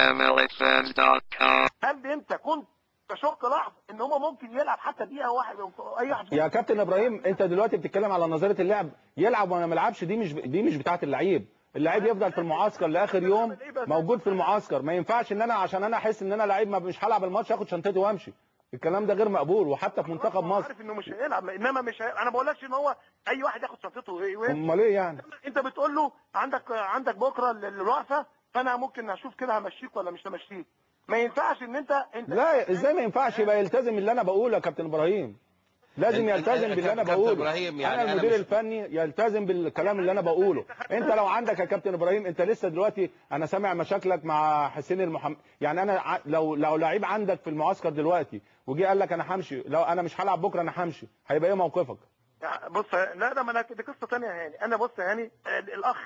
MLFans.com. هل انت كنت تشك لحظه ان هو ممكن يلعب حتى دقيقه واحد اي واحد يا كابتن ابراهيم انت دلوقتي بتتكلم على نظريه اللعب يلعب ولا ما يلعبش دي مش دي مش بتاعه اللعيب اللعيب يفضل في المعسكر لاخر يوم موجود في المعسكر ما ينفعش ان انا عشان انا احس ان انا لعيب ما مش هلعب الماتش اخد شنطتي وامشي الكلام ده غير مقبول وحتى في منتخب مصر عارف انه مش هيلعب انما مش هي... انا ما بقولكش ان هو اي واحد ياخد شنطته وي- وي- امال ايه يعني انت بتقول له عندك عندك بكره ال- الوقفه فانا ممكن اشوف كده همشيك ولا مش همشيك ما ينفعش ان انت انت لا ازاي ما ينفعش يبقى يلتزم اللي انا بقوله يا كابتن ابراهيم لازم انت- يلتزم انت- باللي انا كابتن بقوله إبراهيم يعني انا أنا المدير مش- الفني يلتزم بالكلام اللي انا بقوله انت لو عندك يا كابتن ابراهيم انت لسه دلوقتي انا سامع مشاكلك مع حسين المحمد يعني انا ع- لو لو لعيب عندك في المعسكر دلوقتي وجي قال لك انا همشي لو انا مش هلعب بكره انا همشي هيبقى ايه موقفك يعني بص لا ده ما انا دي قصه ثانيه يا هاني انا بص يا هاني ال- الاخ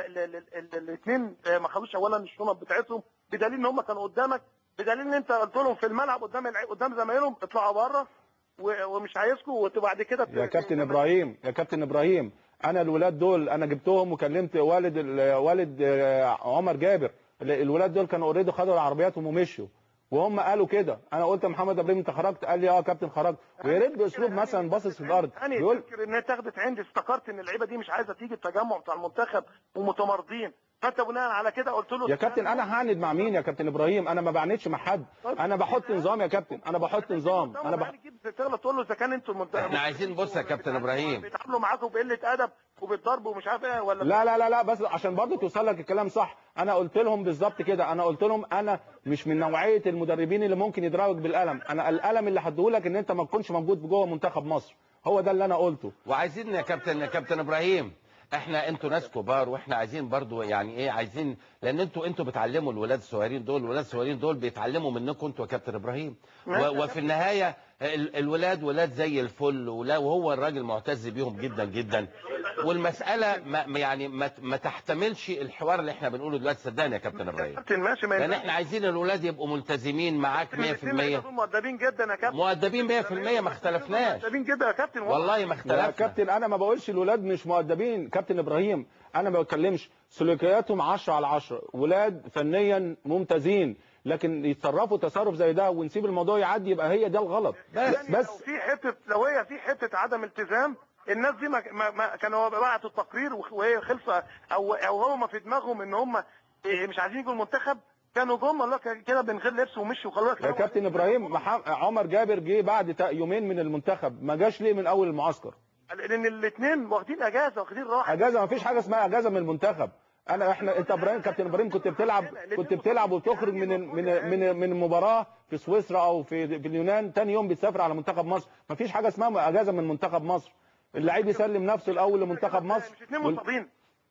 الاثنين ما خدوش اولا الشنط بتاعتهم بدليل ان هم كانوا قدامك بدليل ان انت قلت لهم في الملعب قدام الع- قدام زمايلهم اطلعوا بره و- ومش عايزكم وبعد كده يا كابتن ابراهيم يا كابتن ابراهيم انا الولاد دول انا جبتهم وكلمت والد ال- والد آه، عمر جابر ال- الولاد دول كانوا اوريدي خدوا العربياتهم ومشوا وهم قالوا كده انا قلت يا محمد ابراهيم انت خرجت قال لي اه يا كابتن خرجت ويا ريت باسلوب مثلا باصص في الارض انا بيقول فاكر ان هي اتاخدت عندي افتكرت ان اللعيبه دي مش عايزه تيجي التجمع بتاع المنتخب ومتمرضين فانت بناء على كده قلت له يا كابتن انا هعند مع مين يا كابتن ابراهيم انا ما بعندش مع حد انا بحط نظام يا كابتن انا بحط نظام انا بح... تغلط تقول له اذا كان انتوا المنتخب احنا عايزين بص يا كابتن ابراهيم بيتعاملوا معاكم بقله ادب وبالضرب ومش عارف ايه ولا لا لا لا لا بس عشان برضه توصل لك الكلام صح انا قلت لهم بالظبط كده انا قلت لهم انا مش من نوعيه المدربين اللي ممكن يضربك بالقلم انا القلم اللي هديهولك ان انت ما تكونش موجود جوه منتخب مصر هو ده اللي انا قلته وعايزين يا كابتن يا كابتن ابراهيم احنا انتوا ناس كبار واحنا عايزين برضو يعني ايه عايزين لان انتوا انتوا بتعلموا الولاد الصغيرين دول الولاد الصغيرين دول بيتعلموا منكم انتوا يا كابتن ابراهيم و- وفي النهايه ال- الولاد ولاد زي الفل ولا- وهو الراجل معتز بيهم جدا جدا والمساله ما ما يعني ما, ما تحتملش الحوار اللي احنا بنقوله دلوقتي صدقني يا كابتن ابراهيم كابتن ماشي ما لان ينفعش. احنا عايزين الولاد يبقوا ملتزمين معاك 100% دول مؤدبين جدا يا كابتن مؤدبين 100% ما اختلفناش مؤدبين جدا يا كابتن والله ما يا اختلفنا كابتن انا ما بقولش الولاد مش مؤدبين كابتن ابراهيم انا ما بتكلمش سلوكياتهم 10 على 10 ولاد فنيا ممتازين لكن يتصرفوا تصرف زي ده ونسيب الموضوع يعدي يبقى هي ده الغلط يعني بس لو بس في حته لو هي في حته عدم التزام الناس دي ما, ما, ما كانوا بعتوا التقرير وخ- وهي خلصه او او هم في دماغهم ان هم إيه مش عايزين يجوا المنتخب كانوا جم قال لك كده من غير لبس ومشوا خلاص يا كابتن ابراهيم محمد عمر جابر جه بعد تا- يومين من المنتخب ما جاش ليه من اول المعسكر لان الاثنين واخدين اجازه واخدين راحه اجازه ما فيش حاجه اسمها اجازه من المنتخب انا احنا انت ابراهيم كابتن ابراهيم كنت بتلعب كنت بتلعب وتخرج من من من من مباراه في سويسرا او في في اليونان تاني يوم بتسافر على منتخب مصر ما فيش حاجه اسمها اجازه من منتخب مصر اللعيب يسلم نفسه الاول لمنتخب مصر مش اثنين وال- مصابين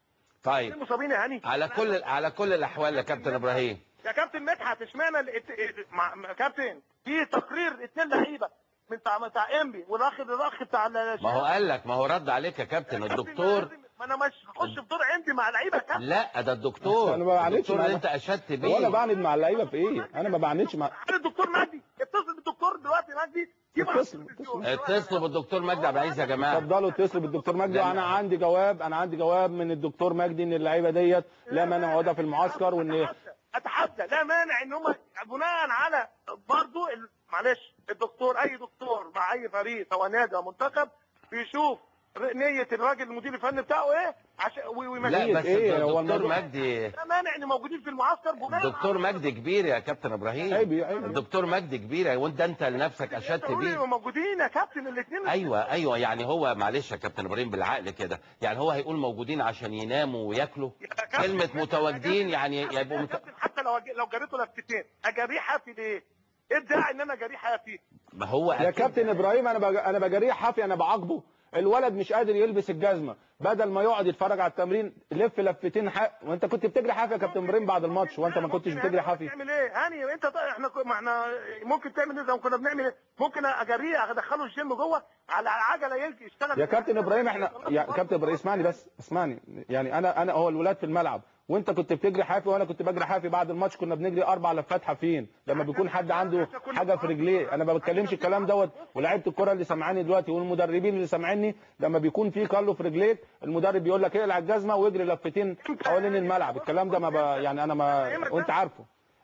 طيب اثنين مصابين يا هاني على كل على كل الاحوال يا كابتن ابراهيم يا كابتن مدحت اشمعنى ال- ات- ات- مع- مع- كابتن في تقرير اثنين لعيبه من بتاع بتاع انبي والاخ الاخ بتاع ال- ما هو قال لك ما هو رد عليك يا كابتن الدكتور ما انا مش هخش في دور عندي مع لعيبه يا كابتن لا ده الدكتور أنا ما بعاندش الدكتور مع- اللي انت اشدت ولا بيه بعند مع اللعيبه في ايه انا ما بعندش مع عارف الدكتور مجدي اتصل بالدكتور دلوقتي مجدي جيب على اتصل- التلفزيون. اتصلوا بالدكتور مجدي عبد العزيز يا جماعه اتفضلوا اتصلوا بالدكتور مجدي لأن- وانا عندي جواب انا عندي جواب من الدكتور مجدي ان اللعيبه ديت لا مانع وضع في المعسكر وان أتحدى- اتحدى لا مانع ان هم بناء على برضه ال- معلش الدكتور اي دكتور مع اي فريق سواء نادي او منتخب بيشوف ر- نيه الراجل المدير الفني بتاعه ايه عشان وي- ويمشيه لا بس إيه؟ هو الدكتور الموضوع- مجدي لا مانع ان موجودين في المعسكر بناء الدكتور مجدي كبير يا كابتن ابراهيم عيب عيب الدكتور مجدي كبير وانت انت لنفسك اشدت ضروري بيه يبقوا موجودين يا كابتن الاثنين ايوه ايوه يعني هو معلش يا كابتن ابراهيم بالعقل كده يعني هو هيقول موجودين عشان يناموا وياكلوا كلمه متواجدين يعني يبقوا مت... حتى لو لو جريته لفتتين اجريه حافي ليه؟ ايه الداعي ان انا اجريه حافي؟ ما هو يا أكيد. كابتن ابراهيم انا بج... انا بجريه حافي انا بعاقبه الولد مش قادر يلبس الجزمه بدل ما يقعد يتفرج على التمرين لف لفتين حق وانت كنت بتجري حافي يا كابتن ابراهيم بعد الماتش وانت ما كنتش بتجري حافي تعمل ايه؟ هاني انت طيب احنا ك- ما احنا ممكن تعمل ايه زي ما كنا بنعمل ايه؟ ممكن اجريه ادخله الجيم جوه على عجله يلقي يشتغل يا كابتن ابراهيم احنا يا كابتن ابراهيم اسمعني بس اسمعني يعني انا انا هو الولاد في الملعب وانت كنت بتجري حافي وانا كنت بجري حافي بعد الماتش كنا بنجري اربع لفات حافيين لما بيكون حد عنده حاجه في رجليه انا ما بتكلمش الكلام دوت ولاعيبه الكره اللي سامعاني دلوقتي والمدربين اللي سامعيني لما بيكون في كارلو في رجليك المدرب بيقول لك اقلع الجزمه واجري لفتين حوالين الملعب الكلام ده ما ب... يعني انا ما وانت عارفه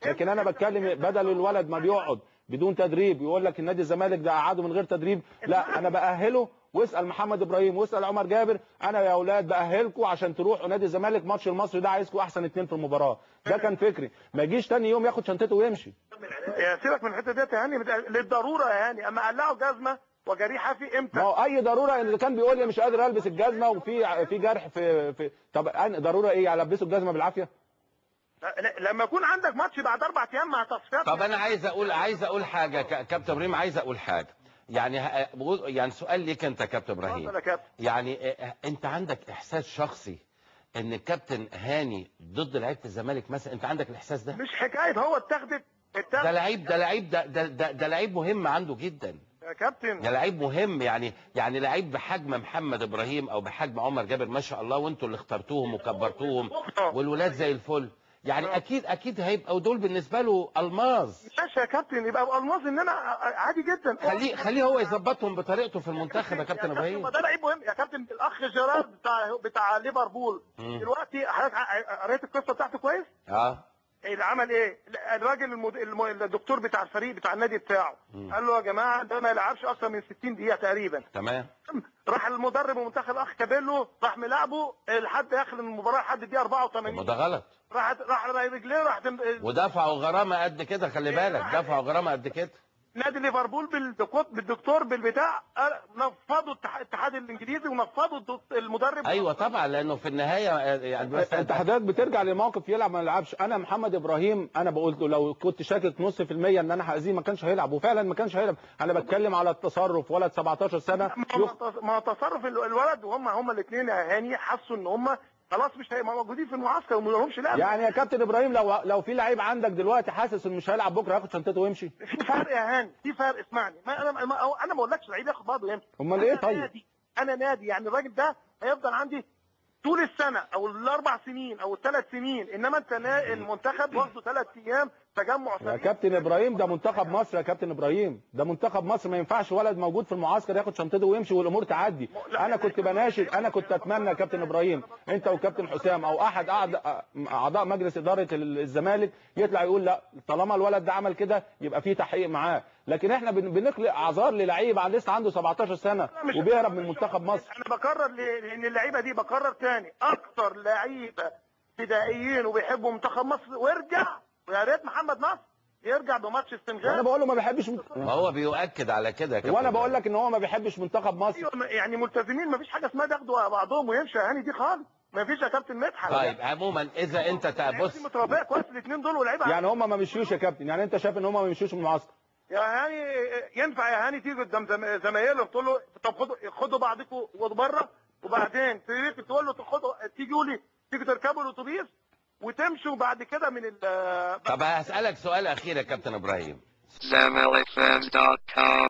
لكن انا بتكلم بدل الولد ما بيقعد بدون تدريب يقول لك النادي الزمالك ده قعده من غير تدريب لا انا باهله واسال محمد ابراهيم واسال عمر جابر انا يا اولاد باهلكم عشان تروحوا نادي الزمالك ماتش المصري ده عايزكم احسن اتنين في المباراه ده كان فكري ما يجيش تاني يوم ياخد شنطته ويمشي يا سيبك من الحته ديت يا هاني للضروره يا هاني اما قلعوا جزمه وجريحه في ما امتى هو اي ضروره ان كان بيقول لي مش قادر البس الجزمه وفي في جرح في في طب أنا ضروره ايه يعني البسه الجزمه بالعافيه لا- لما يكون عندك ماتش بعد اربع ايام مع تصفيات طب انا عايز اقول عايز اقول حاجه ك- كابتن ابراهيم عايز اقول حاجه يعني ه- بقول- يعني سؤال ليك انت يا كابتن ابراهيم اتفضل يا كابتن يعني آه، انت عندك احساس شخصي ان الكابتن هاني ضد لعيبه الزمالك مثلا انت عندك الاحساس ده مش حكايه هو اتاخدت ده اتاخدت لعيب ده لعيب ده ده ده, ده لعيب مهم عنده جدا يا كابتن ده لعيب مهم يعني يعني لعيب بحجم محمد ابراهيم او بحجم عمر جابر ما شاء الله وانتوا اللي اخترتوهم وكبرتوهم والولاد زي الفل يعني اكيد اكيد هيبقوا دول بالنسبه له الماظ ماشي يا كابتن يبقى الماظ ان انا عادي جدا خليه خليه هو يظبطهم بطريقته في المنتخب يا كابتن ما ابراهيم ده لعيب مهم يا كابتن الاخ جيرارد بتاع بتاع ليفربول مم. دلوقتي حضرتك ع- قريت القصه بتاعته كويس؟ اه اللي عمل ايه؟ الراجل المد... الم... الدكتور بتاع الفريق بتاع النادي بتاعه مم. قال له يا جماعه ده ما يلعبش اكثر من 60 دقيقه تقريبا تمام راح المدرب المنتخب الاخ كابيلو راح ملعبه لحد اخر المباراه لحد الدقيقه طب ما 84 ده غلط راح راح رجليه راح تم... ودفعوا غرامه قد كده خلي بالك دفعوا غرامه قد كده نادي ليفربول بالدكتور بالدكتور بالبتاع قال- نفضوا الاتح- الاتحاد الانجليزي ونفضوا الدك- المدرب ايوه طبعا لانه في النهايه آه، يعني بس انت حضرتك بترجع لموقف يلعب ما يلعبش انا محمد ابراهيم انا بقول له لو كنت شاكك نص في المية ان انا هاذيه ما كانش هيلعب وفعلا ما كانش هيلعب انا بتكلم على التصرف ولد 17 سنه ما يخ- هو- ما هو تصرف ال- الولد وهم هم الاثنين يا هاني حسوا ان هم خلاص مش هيبقوا موجودين في المعسكر وما لهمش لعب يعني يا كابتن ابراهيم لو لو في لعيب عندك دلوقتي حاسس انه مش هيلعب بكره ياخد شنطته ويمشي في فرق يا هاني في فرق اسمعني ما انا ما أو- انا ما اقولكش لعيب ياخد بعضه ويمشي امال ايه أنا طيب نادي انا نادي يعني الراجل ده هيفضل عندي طول السنه او الاربع سنين او الثلاث سنين انما انت نا- المنتخب واخده ثلاث ايام تجمع يا سريع كابتن ابراهيم ده منتخب مصر يا كابتن ابراهيم ده منتخب مصر ما ينفعش ولد موجود في المعسكر ياخد شنطته ويمشي والامور تعدي انا كنت بناشد انا كنت اتمنى يا كابتن ابراهيم انت وكابتن حسام او احد اعضاء اعضاء مجلس اداره الزمالك يطلع يقول لا طالما الولد ده عمل كده يبقى في تحقيق معاه لكن احنا بن- بنخلق اعذار للعيب عن لسه عنده 17 سنه مش- وبيهرب من منتخب مصر انا بكرر ل- لان اللعيبه دي بكرر تاني اكثر لعيبه فدائيين وبيحبوا منتخب مصر وارجع ويا ريت محمد نصر يرجع بماتش وانا السنغال بقول له ما بيحبش منت- ما هو بيؤكد على كده يا كابتن وانا بقول إبراهيم. لك ان هو ما بيحبش منتخب مصر أيوة، يعني ملتزمين ما فيش حاجه اسمها ياخدوا بعضهم ويمشي يا هاني دي خالص ما فيش يا كابتن مدحت طيب عموما اذا انت تا- اللعيبة بص دي متربيه كويس الاثنين دول ولاعيبه يعني هم ما مشيوش يا كابتن يعني انت شايف ان هم ما مشيوش من المعسكر يا هاني ينفع يا هاني تيجي قدام زم- زمايلهم تقول له طب خدوا خدوا بعضكم بره وبعدين تريد تقول له تاخدوا تيجوا لي تيجي تركبوا الاتوبيس وتمشوا بعد كده من ال طب هسالك سؤال اخير يا كابتن ابراهيم ZameliFans.com